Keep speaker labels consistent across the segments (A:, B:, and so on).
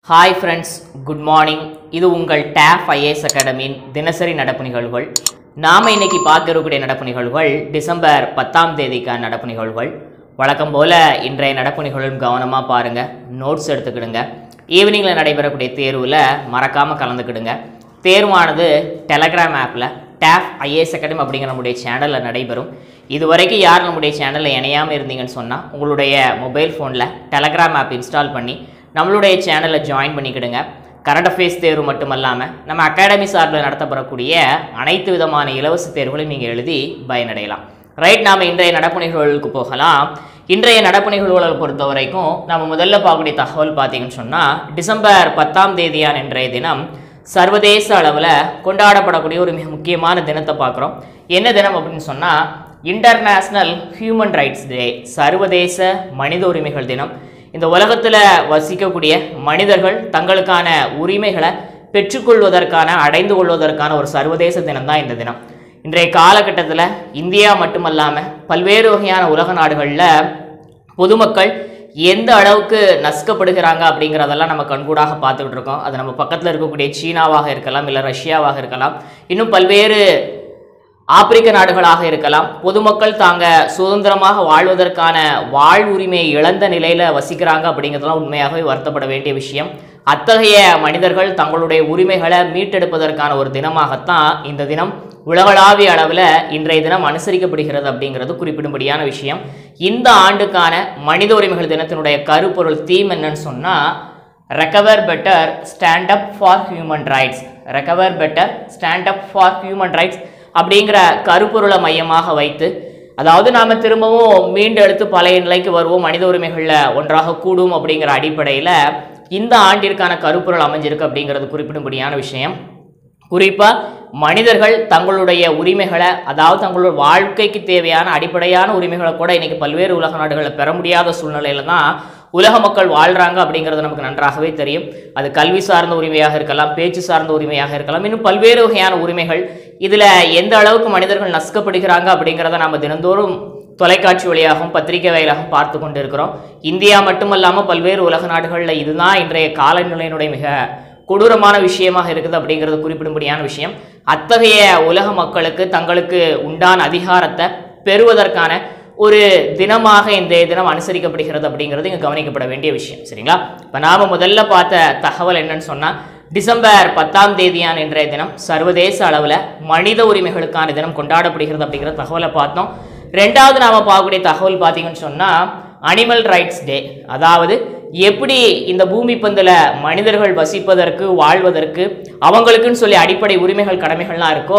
A: hi friends good morning இது உங்கள் tape IAS அகாடமியின் தினசரி நடப்பு நிகழ்வுகள் நாம் இன்னைக்கு பார்க்க இருக்கக்கூடிய நடப்பு நிகழ்வுகள் டிசம்பர் பத்தாம் தேதிக்கான நடப்பு நிகழ்வுகள் வழக்கம் போல் இன்றைய நடப்பு நிகழ்வும் கவனமாக பாருங்கள் நோட்ஸ் எடுத்துக்கிடுங்க ஈவினிங்கில் நடைபெறக்கூடிய தேர்வில் மறக்காமல் கலந்துக்கிடுங்க தேர்வானது டெலகிராம் ஆப்பில் டேப் ஐஏஎஸ் அகாடமி அப்படிங்கிற நம்முடைய சேனலில் நடைபெறும் இது வரைக்கும் யார் நம்முடைய சேனலில் இணையாமல் இருந்தீங்கன்னு சொன்னால் உங்களுடைய மொபைல் ஃபோனில் டெலகிராம் ஆப் இன்ஸ்டால் பண்ணி நம்மளுடைய சேனலில் ஜாயின் பண்ணிக்கிடுங்க கரண்ட் அஃபேர்ஸ் தேர்வு மட்டுமல்லாமல் நம்ம அகாடமி சார்பில் நடத்தப்படக்கூடிய அனைத்து விதமான இலவச தேர்வுகளையும் நீங்கள் எழுதி பயனடையலாம் ரைட் நாம் இன்றைய நடப்பு நிகழ்வுகளுக்கு போகலாம் இன்றைய நடப்பு நிகழ்வுகளை பொறுத்த வரைக்கும் நம்ம முதல்ல பார்க்கக்கூடிய தகவல் பார்த்தீங்கன்னு சொன்னால் டிசம்பர் பத்தாம் தேதியான இன்றைய தினம் சர்வதேச அளவில் கொண்டாடப்படக்கூடிய ஒரு மிக முக்கியமான தினத்தை பார்க்குறோம் என்ன தினம் அப்படின்னு சொன்னால் இன்டர்நேஷ்னல் ஹியூமன் ரைட்ஸ் டே சர்வதேச மனித உரிமைகள் தினம் இந்த உலகத்தில் வசிக்கக்கூடிய மனிதர்கள் தங்களுக்கான உரிமைகளை பெற்றுக்கொள்வதற்கான அடைந்து கொள்வதற்கான ஒரு சர்வதேச தினம் தான் இந்த தினம் இன்றைய காலகட்டத்தில் இந்தியா மட்டுமல்லாமல் பல்வேறு வகையான உலக நாடுகளில் பொதுமக்கள் எந்த அளவுக்கு நசுக்கப்படுகிறாங்க அப்படிங்கிறதெல்லாம் நம்ம கண்கூடாக பார்த்துக்கிட்டு இருக்கோம் அது நம்ம பக்கத்தில் இருக்கக்கூடிய சீனாவாக இருக்கலாம் இல்லை ரஷ்யாவாக இருக்கலாம் இன்னும் பல்வேறு ஆப்பிரிக்க நாடுகளாக இருக்கலாம் பொதுமக்கள் தாங்க சுதந்திரமாக வாழ்வதற்கான வாழ்வுரிமையை இழந்த நிலையில் வசிக்கிறாங்க அப்படிங்கிறதுலாம் உண்மையாகவே வருத்தப்பட வேண்டிய விஷயம் அத்தகைய மனிதர்கள் தங்களுடைய உரிமைகளை மீட்டெடுப்பதற்கான ஒரு தினமாகத்தான் இந்த தினம் உலகளாவிய அளவில் இன்றைய தினம் அனுசரிக்கப்படுகிறது அப்படிங்கிறது குறிப்பிடும்படியான விஷயம் இந்த ஆண்டுக்கான மனித உரிமைகள் தினத்தினுடைய கருப்பொருள் தீம் என்னன்னு சொன்னால் recover better stand up for human rights recover better stand up for human rights அப்படிங்கிற கருப்பொருளை மையமாக வைத்து அதாவது நாம் திரும்பவும் மீண்டு எடுத்து பழைய நிலைக்கு வருவோம் மனித உரிமைகளில் ஒன்றாக கூடும் அப்படிங்கிற அடிப்படையில் இந்த ஆண்டிற்கான கருப்பொருள் அமைஞ்சிருக்கு அப்படிங்கிறது குறிப்பிடும்படியான விஷயம் குறிப்பாக மனிதர்கள் தங்களுடைய உரிமைகளை அதாவது தங்களோட வாழ்க்கைக்கு தேவையான அடிப்படையான உரிமைகளை கூட இன்னைக்கு பல்வேறு உலக நாடுகளில் பெற முடியாத சூழ்நிலையில தான் உலக மக்கள் வாழ்கிறாங்க அப்படிங்கிறது நமக்கு நன்றாகவே தெரியும் அது கல்வி சார்ந்த உரிமையாக இருக்கலாம் பேச்சு சார்ந்த உரிமையாக இருக்கலாம் இன்னும் பல்வேறு வகையான உரிமைகள் இதில் எந்த அளவுக்கு மனிதர்கள் நசுக்கப்படுகிறாங்க அப்படிங்கிறத நம்ம தினந்தோறும் தொலைக்காட்சி வழியாகவும் பத்திரிகை வழியாகவும் பார்த்து கொண்டு இருக்கிறோம் இந்தியா மட்டுமல்லாமல் பல்வேறு உலக நாடுகளில் இதுதான் இன்றைய காலநிலையினுடைய மிக கொடூரமான விஷயமாக இருக்குது அப்படிங்கிறது குறிப்பிடும்படியான விஷயம் அத்தகைய உலக மக்களுக்கு தங்களுக்கு உண்டான அதிகாரத்தை பெறுவதற்கான ஒரு தினமாக இந்த தினம் அனுசரிக்கப்படுகிறது அப்படிங்கிறது இங்கே கவனிக்கப்பட வேண்டிய விஷயம் சரிங்களா இப்போ நாம் முதல்ல பார்த்த தகவல் என்னன்னு சொன்னால் டிசம்பர் பத்தாம் தேதியான இன்றைய தினம் சர்வதேச அளவில் மனித உரிமைகளுக்கான தினம் கொண்டாடப்படுகிறது அப்படிங்கிற தகவலை பார்த்தோம் ரெண்டாவது நாம் பார்க்கக்கூடிய தகவல் பார்த்தீங்கன்னு சொன்னால் அனிமல் ரைட்ஸ் டே அதாவது எப்படி இந்த பூமி பந்தில் மனிதர்கள் வசிப்பதற்கு வாழ்வதற்கு அவங்களுக்குன்னு சொல்லி அடிப்படை உரிமைகள் கடமைகள்லாம் இருக்கோ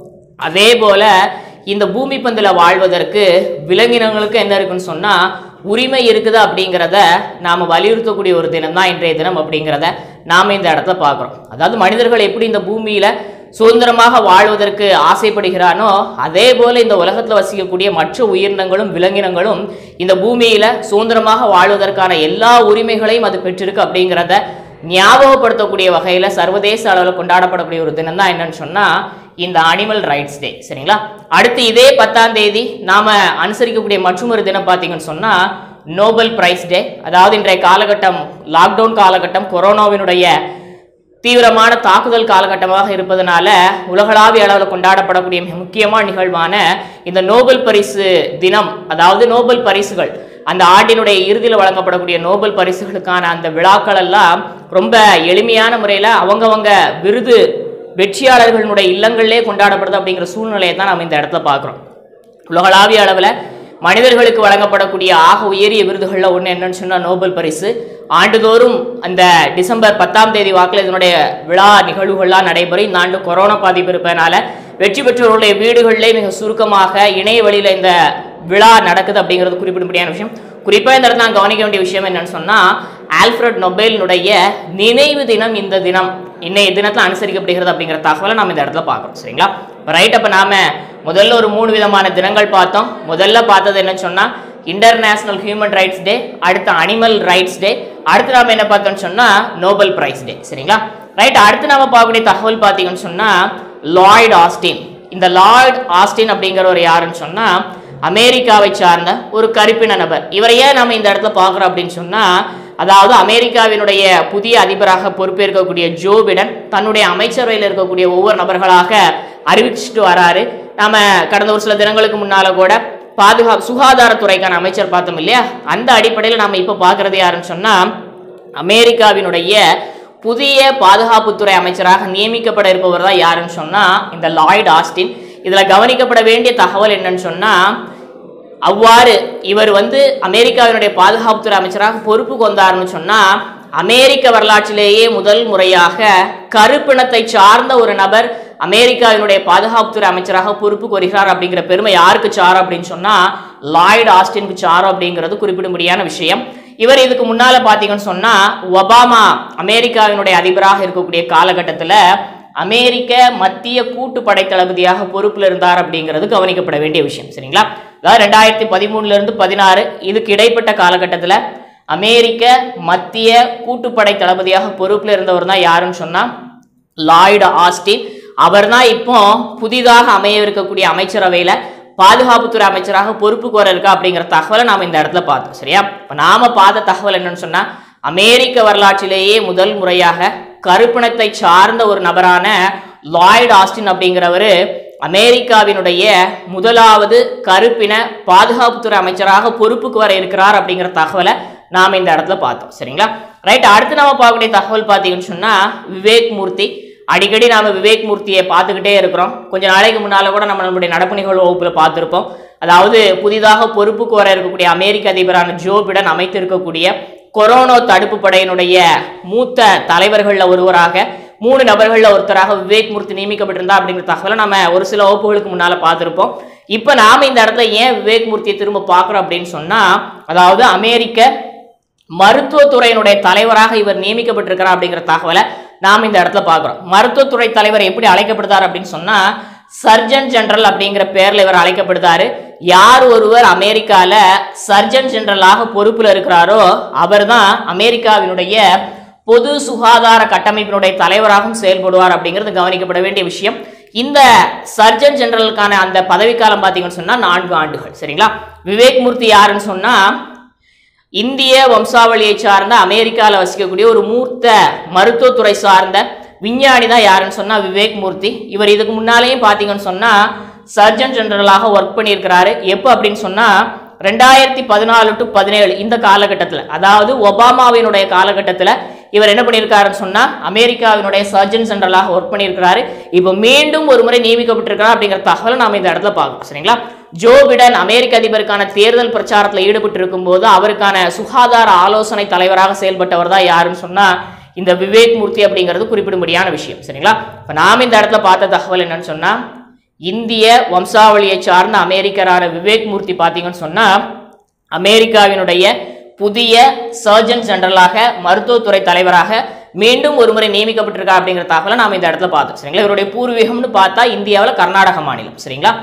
A: அதே போல் இந்த பூமி பந்தில் வாழ்வதற்கு விலங்கினங்களுக்கு என்ன இருக்குன்னு சொன்னால் உரிமை இருக்குது அப்படிங்கிறத நாம் வலியுறுத்தக்கூடிய ஒரு தினம் தான் இன்றைய தினம் அப்படிங்கிறத நாம் இந்த இடத்துல பார்க்குறோம் அதாவது மனிதர்கள் எப்படி இந்த பூமியில் சுதந்திரமாக வாழ்வதற்கு ஆசைப்படுகிறானோ அதே போல இந்த உலகத்தில் வசிக்கக்கூடிய மற்ற உயிரினங்களும் விலங்கினங்களும் இந்த பூமியில சுதந்திரமாக வாழ்வதற்கான எல்லா உரிமைகளையும் அது பெற்றிருக்கு அப்படிங்கிறத ஞாபகப்படுத்தக்கூடிய வகையில் சர்வதேச அளவில் கொண்டாடப்படக்கூடிய ஒரு தினம் தான் என்னன்னு சொன்னால் இந்த அனிமல் ரைட்ஸ் டே சரிங்களா அடுத்து இதே பத்தாம் தேதி நாம அனுசரிக்கக்கூடிய மற்றொரு தினம் பார்த்தீங்கன்னு சொன்னால் நோபல் பிரைஸ் டே அதாவது இன்றைய காலகட்டம் லாக்டவுன் காலகட்டம் கொரோனாவினுடைய தீவிரமான தாக்குதல் காலகட்டமாக இருப்பதனால உலகளாவிய அளவில் கொண்டாடப்படக்கூடிய மிக முக்கியமான நிகழ்வான இந்த நோபல் பரிசு தினம் அதாவது நோபல் பரிசுகள் அந்த ஆண்டினுடைய இறுதியில் வழங்கப்படக்கூடிய நோபல் பரிசுகளுக்கான அந்த விழாக்கள் எல்லாம் ரொம்ப எளிமையான முறையில் அவங்கவங்க விருது வெற்றியாளர்களுடைய இல்லங்களிலே கொண்டாடப்படுது அப்படிங்கிற சூழ்நிலையை தான் நம்ம இந்த இடத்துல பார்க்குறோம் உலகளாவிய அளவில் மனிதர்களுக்கு வழங்கப்படக்கூடிய ஆக உயரிய விருதுகளில் ஒன்று என்னன்னு சொன்னால் நோபல் பரிசு ஆண்டுதோறும் அந்த டிசம்பர் பத்தாம் தேதி வாக்கில் இதனுடைய விழா நிகழ்வுகள்லாம் நடைபெறும் இந்த ஆண்டு கொரோனா பாதிப்பு இருப்பதனால வெற்றி பெற்றவர்களுடைய வீடுகளிலே மிக சுருக்கமாக இணைய வழியில் இந்த விழா நடக்குது அப்படிங்கிறது குறிப்பிடும்படியான விஷயம் குறிப்பாக இந்த இடத்துல நான் கவனிக்க வேண்டிய விஷயம் என்னன்னு சொன்னால் ஆல்ஃபிரட் நொபேலினுடைய நினைவு தினம் இந்த தினம் இன்னைய தினத்தில் அனுசரிக்கப்படுகிறது அப்படிங்கிற தகவலை நம்ம இந்த இடத்துல பார்க்குறோம் சரிங்களா ரைட் அப்போ நாம முதல்ல ஒரு மூணு விதமான தினங்கள் பார்த்தோம் முதல்ல பார்த்தது என்னன்னு சொன்னால் இன்டர்நேஷனல் ஹியூமன் ரைட்ஸ் டே அடுத்து அனிமல் ரைட்ஸ் டே அடுத்து நாம என்ன பார்த்தோம்னு சொன்னால் நோபல் பிரைஸ் டே சரிங்களா ரைட் அடுத்து நாம பார்க்கக்கூடிய தகவல் பார்த்தீங்கன்னு சொன்னால் லாய்ட் ஆஸ்டின் இந்த லாய்ட் ஆஸ்டின் அப்படிங்கிறவர் யாருன்னு சொன்னால் அமெரிக்காவை சார்ந்த ஒரு கருப்பின நபர் இவரை ஏன் நம்ம இந்த இடத்துல பார்க்குறோம் அப்படின்னு சொன்னால் அதாவது அமெரிக்காவினுடைய புதிய அதிபராக பொறுப்பேற்கக்கூடிய ஜோ பிடன் தன்னுடைய அமைச்சரவையில் இருக்கக்கூடிய ஒவ்வொரு நபர்களாக அறிவிச்சுட்டு வராரு நாம கடந்த ஒரு சில தினங்களுக்கு முன்னால கூட பாதுகாப்பு சுகாதாரத்துறைக்கான அமைச்சர் பார்த்தோம் இல்லையா அந்த அடிப்படையில் நாம இப்போ பார்க்கறது யாருன்னு சொன்னா அமெரிக்காவினுடைய புதிய பாதுகாப்புத்துறை அமைச்சராக நியமிக்கப்பட இருப்பவர் தான் யாருன்னு சொன்னா இந்த லாய்ட் ஆஸ்டின் இதுல கவனிக்கப்பட வேண்டிய தகவல் என்னன்னு சொன்னா அவ்வாறு இவர் வந்து அமெரிக்காவினுடைய பாதுகாப்புத்துறை அமைச்சராக பொறுப்புக்கு வந்தாருன்னு சொன்னா அமெரிக்க வரலாற்றிலேயே முதல் முறையாக கருப்பினத்தை சார்ந்த ஒரு நபர் அமெரிக்காவினுடைய பாதுகாப்புத்துறை அமைச்சராக பொறுப்புக்கு வருகிறார் அப்படிங்கிற பெருமை யாருக்கு சாரும் அப்படின்னு சொன்னா லாய்டு ஆஸ்டினுக்கு சாரும் அப்படிங்கிறது குறிப்பிடும்படியான விஷயம் இவர் இதுக்கு முன்னால பாத்தீங்கன்னு சொன்னா ஒபாமா அமெரிக்காவினுடைய அதிபராக இருக்கக்கூடிய காலகட்டத்துல அமெரிக்க மத்திய கூட்டுப்படை தளபதியாக பொறுப்புல இருந்தார் அப்படிங்கிறது கவனிக்கப்பட வேண்டிய விஷயம் சரிங்களா அதாவது ரெண்டாயிரத்தி பதிமூணுல இருந்து பதினாறு இதுக்கு இடைப்பட்ட காலகட்டத்துல அமெரிக்க மத்திய கூட்டுப்படை தளபதியாக பொறுப்புல இருந்தவர் தான் யாருன்னு சொன்னா லாய்டு ஆஸ்டின் அவர் தான் இப்போ புதிதாக அமையவிருக்கக்கூடிய அமைச்சரவையில பாதுகாப்புத்துறை அமைச்சராக பொறுப்புக்கு வர இருக்கா அப்படிங்கிற தகவலை நாம இந்த இடத்துல பார்த்தோம் சரியா இப்போ நாம பார்த்த தகவல் என்னன்னு சொன்னா அமெரிக்க வரலாற்றிலேயே முதல் முறையாக கருப்பினத்தை சார்ந்த ஒரு நபரான லாய்டு ஆஸ்டின் அப்படிங்கிறவர் அமெரிக்காவினுடைய முதலாவது கருப்பின பாதுகாப்புத்துறை அமைச்சராக பொறுப்புக்கு வர இருக்கிறார் அப்படிங்கிற தகவலை நாம இந்த இடத்துல பார்த்தோம் சரிங்களா ரைட் அடுத்து நாம பார்க்கக்கூடிய தகவல் பார்த்தீங்கன்னு சொன்னா விவேக் மூர்த்தி அடிக்கடி நாம விவேக் மூர்த்தியை பார்த்துக்கிட்டே இருக்கிறோம் கொஞ்ச நாளைக்கு முன்னால கூட நம்ம நம்மளுடைய நடப்பு நிகழ்வு வகுப்புல பார்த்திருப்போம் அதாவது புதிதாக பொறுப்புக்கு வர இருக்கக்கூடிய அமெரிக்க அதிபரான ஜோ பிடன் அமைத்திருக்கக்கூடிய கொரோனா தடுப்பு படையினுடைய மூத்த தலைவர்கள்ல ஒருவராக மூணு நபர்கள்ல ஒருத்தராக விவேக் மூர்த்தி நியமிக்கப்பட்டிருந்தா அப்படிங்கிற தகவலை நம்ம ஒரு சில வகுப்புகளுக்கு முன்னால பார்த்திருப்போம் இப்போ நாம இந்த இடத்துல ஏன் விவேக் மூர்த்தியை திரும்ப பார்க்குறோம் அப்படின்னு சொன்னா அதாவது அமெரிக்க மருத்துவத்துறையினுடைய தலைவராக இவர் நியமிக்கப்பட்டிருக்கிறார் அப்படிங்கிற தகவலை நாம் இந்த இடத்துல பார்க்குறோம் மருத்துவத்துறை தலைவர் எப்படி அழைக்கப்படுதார் அப்படின்னு சொன்னா சர்ஜன் ஜெனரல் அப்படிங்கிற பேர்ல இவர் அழைக்கப்படுதாரு யார் ஒருவர் அமெரிக்கால சர்ஜன் ஜெனரலாக பொறுப்புல இருக்கிறாரோ அவர்தான் அமெரிக்காவினுடைய பொது சுகாதார கட்டமைப்பினுடைய தலைவராகவும் செயல்படுவார் அப்படிங்கிறது கவனிக்கப்பட வேண்டிய விஷயம் இந்த சர்ஜன் ஜெனரலுக்கான அந்த பதவிக்காலம் பார்த்தீங்கன்னு சொன்னா நான்கு ஆண்டுகள் சரிங்களா விவேக் மூர்த்தி யாருன்னு சொன்னா இந்திய வம்சாவளியை சார்ந்த அமெரிக்காவில் வசிக்கக்கூடிய ஒரு மூர்த்த மருத்துவத்துறை சார்ந்த விஞ்ஞானி தான் யாருன்னு சொன்னா விவேக் மூர்த்தி இவர் இதுக்கு முன்னாலேயும் பார்த்தீங்கன்னு சொன்னா சர்ஜன் ஜெனரலாக ஒர்க் பண்ணியிருக்கிறாரு எப்போ அப்படின்னு சொன்னா ரெண்டாயிரத்தி பதினாலு டு பதினேழு இந்த காலகட்டத்தில் அதாவது ஒபாமாவினுடைய காலகட்டத்தில் இவர் என்ன பண்ணியிருக்காருன்னு சொன்னா அமெரிக்காவினுடைய சர்ஜன் ஜெனரலாக ஒர்க் பண்ணியிருக்கிறாரு இப்போ மீண்டும் ஒரு முறை நியமிக்கப்பட்டிருக்கிறார் அப்படிங்கிற தகவலை நாம இந்த இடத்துல பார்க்கணும் சரிங்களா ஜோ பிடன் அமெரிக்க அதிபருக்கான தேர்தல் பிரச்சாரத்தில் ஈடுபட்டு இருக்கும்போது அவருக்கான சுகாதார ஆலோசனை தலைவராக செயல்பட்டவர் தான் யாருன்னு சொன்னா இந்த விவேக் மூர்த்தி அப்படிங்கிறது குறிப்பிடும்படியான விஷயம் சரிங்களா இப்போ நாம் இந்த இடத்துல பார்த்த தகவல் என்னன்னு சொன்னா இந்திய வம்சாவளியை சார்ந்த அமெரிக்கரான விவேக் மூர்த்தி பார்த்தீங்கன்னு சொன்னா அமெரிக்காவினுடைய புதிய சர்ஜன் ஜெனரலாக மருத்துவத்துறை தலைவராக மீண்டும் ஒருமுறை நியமிக்கப்பட்டிருக்கா அப்படிங்கிற தகவலை நாம் இந்த இடத்துல பார்த்தோம் சரிங்களா இவருடைய பூர்வீகம்னு பார்த்தா இந்தியாவில் கர்நாடக மாநிலம் சரிங்களா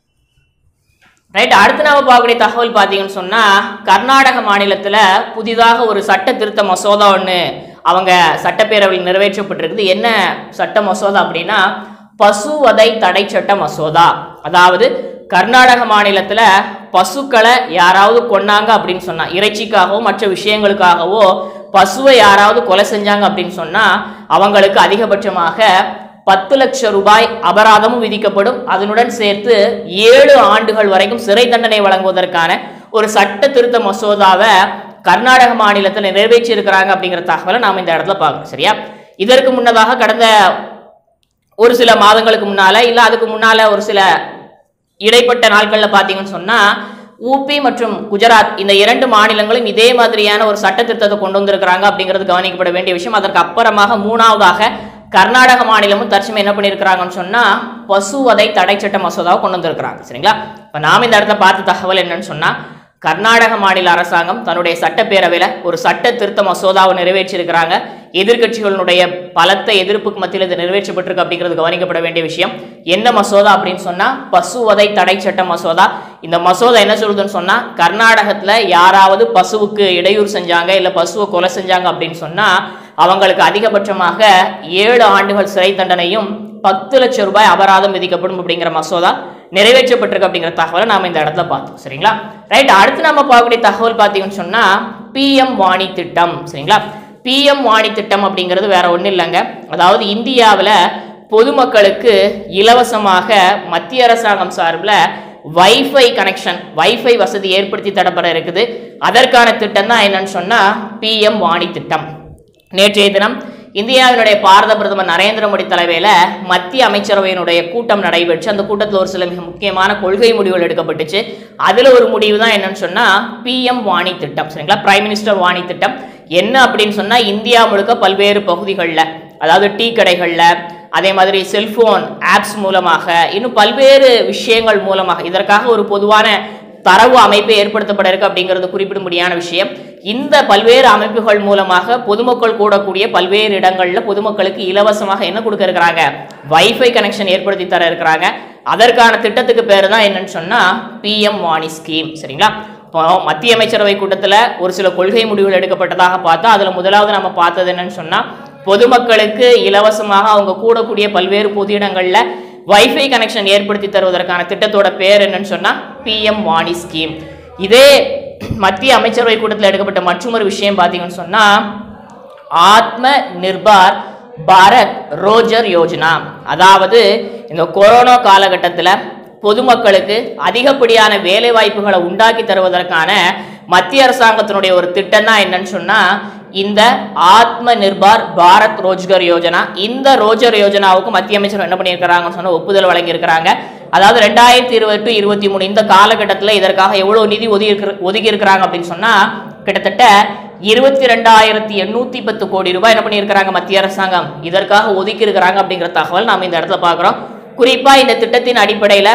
A: ரைட் அடுத்து நாம பார்க்கக்கூடிய தகவல் பார்த்தீங்கன்னு சொன்னா கர்நாடக மாநிலத்துல புதிதாக ஒரு சட்ட திருத்த மசோதா ஒன்று அவங்க சட்டப்பேரவையில் நிறைவேற்றப்பட்டிருக்குது என்ன சட்ட மசோதா அப்படின்னா பசுவதை தடை சட்ட மசோதா அதாவது கர்நாடக மாநிலத்துல பசுக்களை யாராவது கொன்னாங்க அப்படின்னு சொன்னா இறைச்சிக்காகவோ மற்ற விஷயங்களுக்காகவோ பசுவை யாராவது கொலை செஞ்சாங்க அப்படின்னு சொன்னா அவங்களுக்கு அதிகபட்சமாக பத்து லட்சம் ரூபாய் அபராதமும் விதிக்கப்படும் அதனுடன் சேர்த்து ஏழு ஆண்டுகள் வரைக்கும் சிறை தண்டனை வழங்குவதற்கான ஒரு சட்ட திருத்த மசோதாவை கர்நாடக மாநிலத்தில் நிறைவேற்றி இருக்கிறாங்க அப்படிங்கிற தகவலை நாம் இந்த இடத்துல பார்க்கணும் சரியா இதற்கு முன்னதாக கடந்த ஒரு சில மாதங்களுக்கு முன்னால இல்ல அதுக்கு முன்னால ஒரு சில இடைப்பட்ட நாட்கள்ல பாத்தீங்கன்னு சொன்னா ஊபி மற்றும் குஜராத் இந்த இரண்டு மாநிலங்களும் இதே மாதிரியான ஒரு சட்ட திருத்தத்தை கொண்டு வந்திருக்கிறாங்க அப்படிங்கிறது கவனிக்கப்பட வேண்டிய விஷயம் அதற்கு அப்புறமாக மூணாவதாக கர்நாடக மாநிலமும் தற்சமயம் என்ன பண்ணியிருக்கிறாங்கன்னு சொன்னா பசுவதை தடை சட்ட மசோதாவை கொண்டு வந்திருக்கிறாங்க சரிங்களா இப்போ நாம் இந்த இடத்துல பார்த்த தகவல் என்னன்னு சொன்னா கர்நாடக மாநில அரசாங்கம் தன்னுடைய சட்டப்பேரவையில் ஒரு சட்ட திருத்த மசோதாவை நிறைவேற்றியிருக்கிறாங்க எதிர்க்கட்சிகளுடைய பலத்த எதிர்ப்புக்கு மத்தியில் இது நிறைவேற்றப்பட்டிருக்கு அப்படிங்கிறது கவனிக்கப்பட வேண்டிய விஷயம் என்ன மசோதா அப்படின்னு சொன்னா பசுவதை தடை சட்ட மசோதா இந்த மசோதா என்ன சொல்லுதுன்னு சொன்னா கர்நாடகத்துல யாராவது பசுவுக்கு இடையூறு செஞ்சாங்க இல்ல பசுவை கொலை செஞ்சாங்க அப்படின்னு சொன்னா அவங்களுக்கு அதிகபட்சமாக ஏழு ஆண்டுகள் சிறை தண்டனையும் பத்து லட்சம் ரூபாய் அபராதம் விதிக்கப்படும் அப்படிங்கிற மசோதா நிறைவேற்றப்பட்டிருக்கு அப்படிங்கிற தகவலை நாம இந்த இடத்துல பார்த்தோம் சரிங்களா ரைட் அடுத்து நம்ம பார்க்கக்கூடிய தகவல் பார்த்தீங்கன்னு சொன்னா பிஎம் வாணி திட்டம் சரிங்களா பிஎம் வாணி திட்டம் அப்படிங்கிறது வேற ஒன்றும் இல்லைங்க அதாவது இந்தியாவில் பொதுமக்களுக்கு இலவசமாக மத்திய அரசாங்கம் சார்பில் வைஃபை கனெக்ஷன் வைஃபை வசதி ஏற்படுத்தி தரப்பட இருக்குது அதற்கான திட்டம் தான் என்னன்னு சொன்னால் பிஎம் வாணி திட்டம் நேற்றைய தினம் இந்தியாவினுடைய பாரத பிரதமர் நரேந்திர மோடி தலைமையில் மத்திய அமைச்சரவையினுடைய கூட்டம் நடைபெற்று அந்த கூட்டத்தில் ஒரு சில மிக முக்கியமான கொள்கை முடிவுகள் எடுக்கப்பட்டுச்சு அதில் ஒரு முடிவு தான் என்னன்னு சொன்னால் பிஎம் வாணி திட்டம் சரிங்களா பிரைம் மினிஸ்டர் வாணி திட்டம் என்ன அப்படின்னு சொன்னால் இந்தியா முழுக்க பல்வேறு பகுதிகளில் அதாவது டீ கடைகளில் அதே மாதிரி செல்போன் ஆப்ஸ் மூலமாக இன்னும் பல்வேறு விஷயங்கள் மூலமாக இதற்காக ஒரு பொதுவான தரவு அமைப்பு ஏற்படுத்தப்பட இருக்கு அப்படிங்கிறது குறிப்பிடும்படியான விஷயம் இந்த பல்வேறு அமைப்புகள் மூலமாக பொதுமக்கள் கூடக்கூடிய பல்வேறு இடங்கள்ல பொதுமக்களுக்கு இலவசமாக என்ன கொடுக்க இருக்கிறாங்க வைஃபை கனெக்ஷன் ஏற்படுத்தி தர இருக்கிறாங்க அதற்கான திட்டத்துக்கு பேர் தான் என்னன்னு சொன்னா பிஎம் வாணி ஸ்கீம் சரிங்களா இப்போ மத்திய அமைச்சரவை கூட்டத்தில் ஒரு சில கொள்கை முடிவுகள் எடுக்கப்பட்டதாக பார்த்தா அதில் முதலாவது நம்ம பார்த்தது என்னன்னு சொன்னால் பொதுமக்களுக்கு இலவசமாக அவங்க கூடக்கூடிய பல்வேறு பொது இடங்களில் வைஃபை கனெக்ஷன் ஏற்படுத்தி தருவதற்கான திட்டத்தோட பேர் என்னன்னு சொன்னால் பிஎம் வாணி ஸ்கீம் இதே மத்திய அமைச்சரவை கூட்டத்தில் எடுக்கப்பட்ட மற்றொரு விஷயம் பார்த்தீங்கன்னு சொன்னால் ஆத்ம நிர்பார் பாரத் ரோஜர் யோஜனா அதாவது இந்த கொரோனா காலகட்டத்தில் பொதுமக்களுக்கு அதிகப்படியான வேலை வாய்ப்புகளை உண்டாக்கி தருவதற்கான மத்திய அரசாங்கத்தினுடைய ஒரு திட்டம் தான் என்னன்னு சொன்னா இந்த ஆத்ம நிர்பார் பாரத் ரோஜ்கர் யோஜனா இந்த ரோஜர் யோஜனாவுக்கு மத்திய அமைச்சர் என்ன பண்ணியிருக்கிறாங்கன்னு சொன்னா ஒப்புதல் வழங்கியிருக்கிறாங்க அதாவது ரெண்டாயிரத்தி இருபது டு இருபத்தி மூணு இந்த காலகட்டத்தில் இதற்காக எவ்வளவு நிதி ஒதுக்கி இருக்கிற- ஒதுக்கி இருக்கிறாங்க அப்படின்னு சொன்னா கிட்டத்தட்ட இருபத்தி ரெண்டாயிரத்தி எண்ணூத்தி பத்து கோடி ரூபாய் என்ன பண்ணியிருக்கிறாங்க மத்திய அரசாங்கம் இதற்காக ஒதுக்கி இருக்கிறாங்க அப்படிங்கிற தகவல் நாம இந்த இடத்துல பார்க்குறோம் குறிப்பா இந்த திட்டத்தின் அடிப்படையில்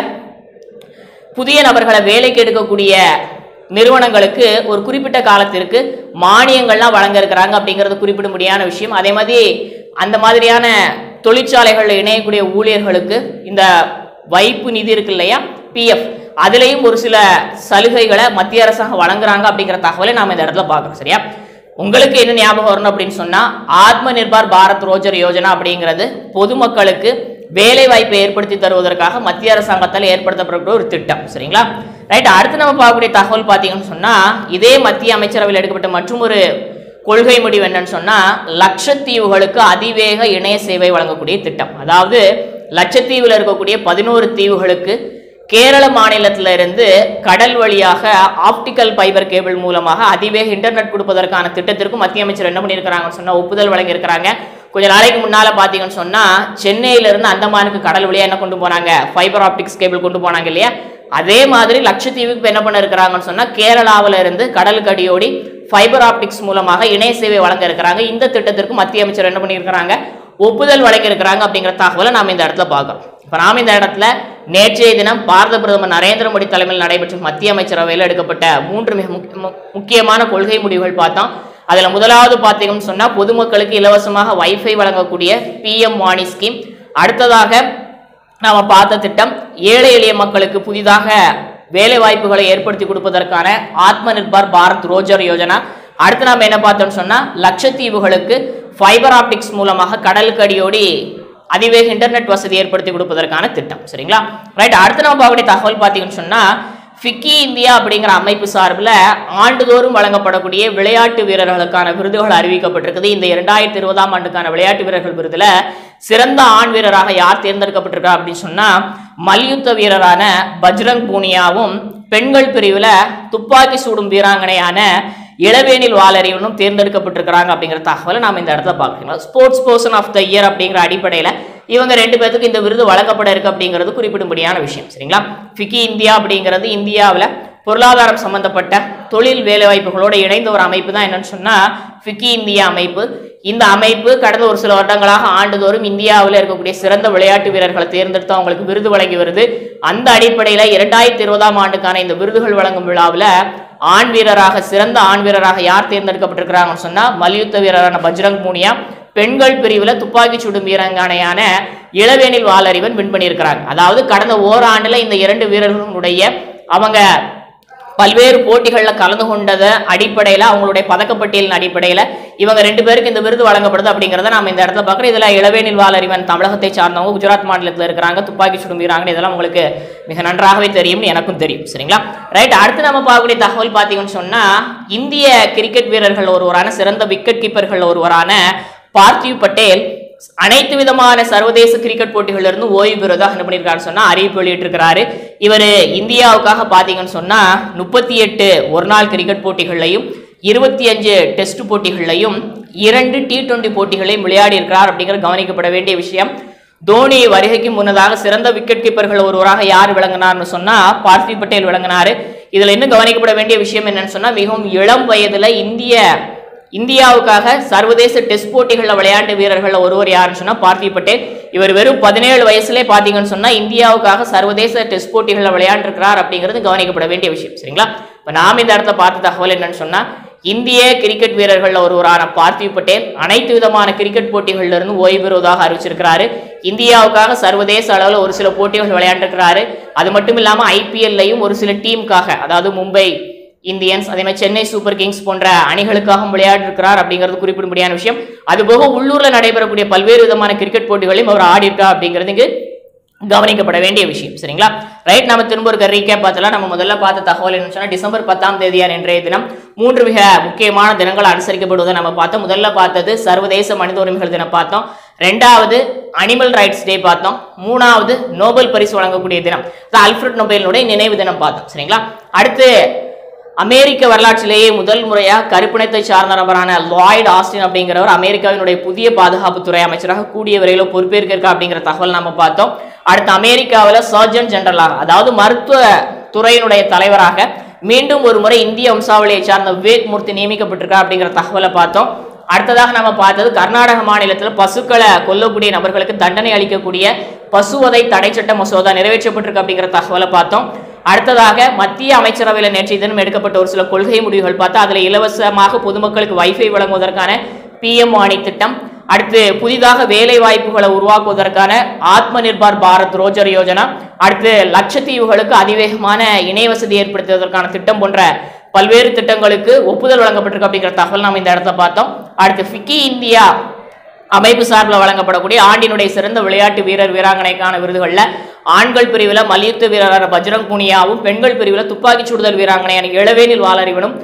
A: புதிய நபர்களை வேலைக்கு எடுக்கக்கூடிய நிறுவனங்களுக்கு ஒரு குறிப்பிட்ட காலத்திற்கு மானியங்கள்லாம் வழங்க இருக்கிறாங்க அப்படிங்கிறது குறிப்பிடும்படியான விஷயம் அதே மாதிரி அந்த மாதிரியான தொழிற்சாலைகளில் இணையக்கூடிய ஊழியர்களுக்கு இந்த வைப்பு நிதி இருக்கு இல்லையா பிஎஃப் அதுலேயும் ஒரு சில சலுகைகளை மத்திய அரசாங்கம் வழங்குறாங்க அப்படிங்கிற தகவலை நாம இந்த இடத்துல பார்க்குறோம் சரியா உங்களுக்கு என்ன ஞாபகம் வரணும் அப்படின்னு சொன்னா ஆத்ம நிர்பார் பாரத் ரோஜர் யோஜனா அப்படிங்கிறது பொதுமக்களுக்கு வேலை வாய்ப்பை ஏற்படுத்தி தருவதற்காக மத்திய அரசாங்கத்தால் ஏற்படுத்தப்படக்கூடிய ஒரு திட்டம் சரிங்களா ரைட் அடுத்து நம்ம பார்க்கக்கூடிய தகவல் பார்த்தீங்கன்னு சொன்னா இதே மத்திய அமைச்சரவையில் எடுக்கப்பட்ட மற்றும் ஒரு கொள்கை முடிவு என்னன்னு சொன்னா லட்சத்தீவுகளுக்கு அதிவேக இணைய சேவை வழங்கக்கூடிய திட்டம் அதாவது லட்சத்தீவில் இருக்கக்கூடிய பதினோரு தீவுகளுக்கு கேரள மாநிலத்தில இருந்து கடல் வழியாக ஆப்டிக்கல் ஃபைபர் கேபிள் மூலமாக அதிவேக இன்டர்நெட் கொடுப்பதற்கான திட்டத்திற்கு மத்திய அமைச்சர் என்ன பண்ணியிருக்கிறாங்கன்னு சொன்னா ஒப்புதல் வழங்கியிருக்கிறாங்க கொஞ்ச நாளைக்கு முன்னால பாத்தீங்கன்னு சொன்னா சென்னையில இருந்து அந்தமானுக்கு கடல் வழியா என்ன கொண்டு போனாங்க ஃபைபர் ஆப்டிக்ஸ் கேபிள் கொண்டு போனாங்க இல்லையா அதே மாதிரி லட்சத்தீவுக்கு இப்ப என்ன பண்ண இருக்கிறாங்கன்னு சொன்னா கேரளாவுல இருந்து கடலுக்கு அடியோடி ஃபைபர் ஆப்டிக்ஸ் மூலமாக இணைய சேவை வழங்க இருக்கிறாங்க இந்த திட்டத்திற்கு மத்திய அமைச்சர் என்ன பண்ணியிருக்கிறாங்க ஒப்புதல் வழங்கியிருக்கிறாங்க அப்படிங்கிற தகவலை நாம இந்த இடத்துல பார்க்கிறோம் இப்ப நாம இந்த இடத்துல நேற்றைய தினம் பாரத பிரதமர் நரேந்திர மோடி தலைமையில் நடைபெற்ற மத்திய அமைச்சரவையில் எடுக்கப்பட்ட மூன்று மிக முக்கிய- மு- முக்கியமான கொள்கை முடிவுகள் பார்த்தோம் அதுல முதலாவது பார்த்தீங்கன்னு சொன்னா பொதுமக்களுக்கு இலவசமாக வைஃபை வழங்கக்கூடிய பிஎம் வாணி ஸ்கீம் அடுத்ததாக நாம பார்த்த திட்டம் ஏழை எளிய மக்களுக்கு புதிதாக வேலை வாய்ப்புகளை ஏற்படுத்தி கொடுப்பதற்கான ஆத்ம நிர்பார் பாரத் ரோஜர் யோஜனா அடுத்து நாம என்ன பார்த்தோம்னு சொன்னா லட்சத்தீவுகளுக்கு ஃபைபர் ஆப்டிக்ஸ் மூலமாக கடலுக்கு அடியோடி அதிவேக இன்டர்நெட் வசதி ஏற்படுத்தி கொடுப்பதற்கான திட்டம் சரிங்களா ரைட் அடுத்து நம்ம பார்க்கக்கூடிய தகவல் பார்த்தீங்கன்னு சொன்னா ஃபிக்கி இந்தியா அப்படிங்கிற அமைப்பு சார்பில் ஆண்டுதோறும் வழங்கப்படக்கூடிய விளையாட்டு வீரர்களுக்கான விருதுகள் அறிவிக்கப்பட்டிருக்குது இந்த இரண்டாயிரத்தி இருபதாம் ஆண்டுக்கான விளையாட்டு வீரர்கள் விருதுல சிறந்த ஆண் வீரராக யார் தேர்ந்தெடுக்கப்பட்டிருக்கா அப்படின்னு சொன்னா மல்யுத்த வீரரான பஜ்ரங் பூனியாவும் பெண்கள் பிரிவுல துப்பாக்கி சூடும் வீராங்கனையான இளவேனில் வாலறிவனும் தேர்ந்தெடுக்கப்பட்டிருக்கிறாங்க அப்படிங்கிற தகவலை நாம இந்த இடத்துல பார்க்கலாம் sports person of the year அப்படிங்கிற அடிப்படையில இவங்க ரெண்டு பேத்துக்கு இந்த விருது வழங்கப்பட இருக்கு அப்படிங்கிறது குறிப்பிடும்படியான விஷயம் சரிங்களா ஃபிக்கி இந்தியா அப்படிங்கிறது இந்தியாவில் பொருளாதாரம் சம்பந்தப்பட்ட தொழில் வேலைவாய்ப்புகளோட இணைந்த ஒரு அமைப்பு தான் என்னன்னு சொன்னா ஃபிக்கி இந்தியா அமைப்பு இந்த அமைப்பு கடந்த ஒரு சில வருடங்களாக ஆண்டுதோறும் இந்தியாவில் இருக்கக்கூடிய சிறந்த விளையாட்டு வீரர்களை தேர்ந்தெடுத்து அவங்களுக்கு விருது வழங்கி வருது அந்த அடிப்படையில் இரண்டாயிரத்தி இருபதாம் ஆண்டுக்கான இந்த விருதுகள் வழங்கும் விழாவில் ஆண் வீரராக சிறந்த ஆண் வீரராக யார் தேர்ந்தெடுக்கப்பட்டிருக்கிறாங்கன்னு சொன்னா மல்யுத்த வீரரான பஜ்ரங் பூனியா பெண்கள் பிரிவில் துப்பாக்கி சுடும் வீராங்கனையான இளவேனில் வாலறிவன் வின் பண்ணியிருக்கிறாங்க அதாவது கடந்த ஓராண்டுல இந்த இரண்டு வீரர்களுடைய அவங்க பல்வேறு போட்டிகளில் கலந்து கொண்டத அடிப்படையில் அவங்களுடைய பதக்கப்பட்டியலின் அடிப்படையில் இவங்க ரெண்டு பேருக்கு இந்த விருது வழங்கப்படுது அப்படிங்கிறத நம்ம இந்த இடத்துல பார்க்குறோம் இதில் இளவேனில் வாலறிவன் தமிழகத்தை சார்ந்தவங்க குஜராத் மாநிலத்தில் இருக்கிறாங்க துப்பாக்கி சுடும் வீராங்கனை இதெல்லாம் உங்களுக்கு மிக நன்றாகவே தெரியும்னு எனக்கும் தெரியும் சரிங்களா ரைட் அடுத்து நம்ம பார்க்கக்கூடிய தகவல் பார்த்தீங்கன்னு சொன்னா இந்திய கிரிக்கெட் வீரர்கள் ஒருவரான சிறந்த விக்கெட் கீப்பர்கள் ஒருவரான பார்த்திவ் பட்டேல் அனைத்து விதமான சர்வதேச கிரிக்கெட் போட்டிகள்ல இருந்து ஓய்வு பெறுவதாக என்ன பண்ணியிருக்காருன்னு சொன்னா அறிவிப்பு வெளியிட்டிருக்கிறாரு இவர் இந்தியாவுக்காக பார்த்தீங்கன்னு சொன்னா முப்பத்தி எட்டு ஒரு நாள் கிரிக்கெட் போட்டிகள்லையும் இருபத்தி அஞ்சு டெஸ்ட் போட்டிகள்லையும் இரண்டு டி டுவெண்டி போட்டிகளையும் விளையாடி இருக்கிறார் அப்படிங்கிறது கவனிக்கப்பட வேண்டிய விஷயம் தோனி வருகைக்கு முன்னதாக சிறந்த விக்கெட் கீப்பர்கள் ஒருவராக யார் விளங்கினார்னு சொன்னா பார்த்திவ் பட்டேல் விளங்கினாரு இதுல இன்னும் கவனிக்கப்பட வேண்டிய விஷயம் என்னன்னு சொன்னா மிகவும் இளம் வயதுல இந்திய இந்தியாவுக்காக சர்வதேச டெஸ்ட் போட்டிகளில் விளையாட்டு வீரர்கள் ஒருவர் யாருன்னு சொன்னா பார்த்திவ் பட்டேல் இவர் வெறும் பதினேழு வயசுலேயே பார்த்தீங்கன்னு சொன்னா இந்தியாவுக்காக சர்வதேச டெஸ்ட் போட்டிகளில் விளையாண்டுருக்கிறார் அப்படிங்கிறது கவனிக்கப்பட வேண்டிய விஷயம் சரிங்களா இப்போ நாம் இந்த இடத்துல பார்த்த தகவல் என்னன்னு சொன்னா இந்திய கிரிக்கெட் வீரர்கள் ஒருவரான பார்த்திவ் பட்டேல் அனைத்து விதமான கிரிக்கெட் போட்டிகள்ல இருந்து ஓய்வு பெறுவதாக அறிவிச்சிருக்கிறாரு இந்தியாவுக்காக சர்வதேச அளவில் ஒரு சில போட்டிகள் விளையாண்டுருக்கிறாரு அது மட்டும் இல்லாமல் ஐபிஎல்லையும் ஒரு சில டீமுக்காக அதாவது மும்பை இந்தியன்ஸ் அதே மாதிரி சென்னை சூப்பர் கிங்ஸ் போன்ற அணிகளுக்காகவும் விளையாடிருக்கிறார் அப்படிங்கிறது குறிப்பிடும்படியான விஷயம் அதுபோக உள்ளூர்ல நடைபெறக்கூடிய பல்வேறு விதமான கிரிக்கெட் போட்டிகளையும் அவர் ஆடி இருக்கா அப்படிங்கிறது இங்கு கவனிக்கப்பட வேண்டிய விஷயம் சரிங்களா ரைட் நம்ம திரும்ப ஒரு ரீகேப் பார்த்தலாம் நம்ம முதல்ல பார்த்த தகவல் என்ன சொன்னா டிசம்பர் பத்தாம் தேதியான இன்றைய தினம் மூன்று மிக முக்கியமான தினங்கள் அனுசரிக்கப்படுவதை நம்ம பார்த்தோம் முதல்ல பார்த்தது சர்வதேச மனித உரிமைகள் தினம் பார்த்தோம் ரெண்டாவது அனிமல் ரைட்ஸ் டே பார்த்தோம் மூணாவது நோபல் பரிசு வழங்கக்கூடிய தினம் அதான் அல்ஃபிரட் நோபேலினுடைய நினைவு தினம் பார்த்தோம் சரிங்களா அடுத்து அமெரிக்க வரலாற்றிலேயே முதல் முறையாக கருப்பினத்தை சார்ந்த நபரான லாய்ட் ஆஸ்டின் அப்படிங்கிறவர் அமெரிக்காவினுடைய புதிய பாதுகாப்புத்துறை அமைச்சராக கூடிய விரைவில் பொறுப்பேற்க இருக்கா அப்படிங்கிற தகவல் நம்ம பார்த்தோம் அடுத்து அமெரிக்காவில் சர்ஜன் ஜெனரலாக அதாவது மருத்துவ துறையினுடைய தலைவராக மீண்டும் ஒரு முறை இந்திய வம்சாவளியை சார்ந்த விவேக் மூர்த்தி நியமிக்கப்பட்டிருக்கா அப்படிங்கிற தகவலை பார்த்தோம் அடுத்ததாக நம்ம பார்த்தது கர்நாடக மாநிலத்தில் பசுக்களை கொல்லக்கூடிய நபர்களுக்கு தண்டனை அளிக்கக்கூடிய பசுவதை தடை சட்ட மசோதா நிறைவேற்றப்பட்டிருக்கு அப்படிங்கிற தகவலை பார்த்தோம் அடுத்ததாக மத்திய அமைச்சரவையில் நேற்றைய தினம் எடுக்கப்பட்ட ஒரு சில கொள்கை முடிவுகள் பார்த்தா அதில் இலவசமாக பொதுமக்களுக்கு வைஃபை வழங்குவதற்கான பிஎம் வாணி திட்டம் அடுத்து புதிதாக வேலை வாய்ப்புகளை உருவாக்குவதற்கான ஆத்ம நிர்பார் பாரத் ரோஜர் யோஜனா அடுத்து லட்சத்தீவுகளுக்கு அதிவேகமான இணைய வசதி ஏற்படுத்துவதற்கான திட்டம் போன்ற பல்வேறு திட்டங்களுக்கு ஒப்புதல் வழங்கப்பட்டிருக்கு அப்படிங்கிற தகவல் நாம் இந்த இடத்துல பார்த்தோம் அடுத்து ஃபிக்கி இந்தியா அமைப்பு சார்பில் வழங்கப்படக்கூடிய ஆண்டினுடைய சிறந்த விளையாட்டு வீரர் வீராங்கனைக்கான விருதுகளில் ஆண்கள் பிரிவில் மல்யுத்த வீரரான பஜ்ரங் புனியாவும் பெண்கள் பிரிவில் துப்பாக்கிச் சுடுதல் வீராங்கனையான இளவேனில் வாலறிவனும்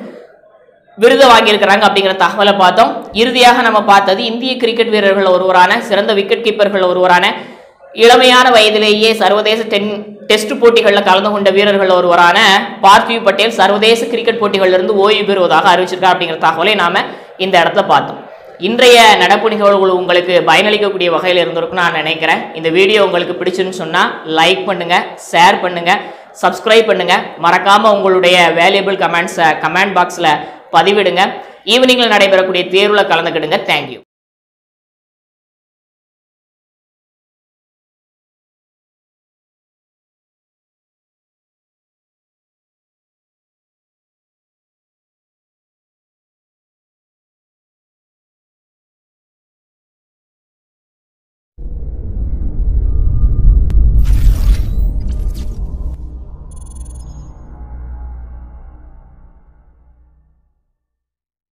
A: விருது வாங்கியிருக்கிறாங்க அப்படிங்கிற தகவலை பார்த்தோம் இறுதியாக நம்ம பார்த்தது இந்திய கிரிக்கெட் வீரர்கள் ஒருவரான சிறந்த விக்கெட் கீப்பர்கள் ஒருவரான இளமையான வயதிலேயே சர்வதேச தென் டெஸ்ட் போட்டிகளில் கலந்து கொண்ட வீரர்கள் ஒருவரான பார்த்திவ் பட்டேல் சர்வதேச கிரிக்கெட் போட்டிகளிலிருந்து ஓய்வு பெறுவதாக அறிவிச்சிருக்கார் அப்படிங்கிற தகவலை நாம இந்த இடத்துல பார்த்தோம் இன்றைய நடப்பு நிகழ்வுகள் உங்களுக்கு பயனளிக்கக்கூடிய வகையில் இருந்திருக்கும் நான் நினைக்கிறேன் இந்த வீடியோ உங்களுக்கு பிடிச்சுன்னு சொன்னால் லைக் பண்ணுங்க ஷேர் பண்ணுங்க சப்ஸ்கிரைப் பண்ணுங்க மறக்காம உங்களுடைய வேல்யூபிள் கமெண்ட்ஸை கமெண்ட் பாக்ஸில் பதிவிடுங்க ஈவினிங்கில் நடைபெறக்கூடிய தேர்வில் கலந்துக்கிடுங்க தேங்க்யூ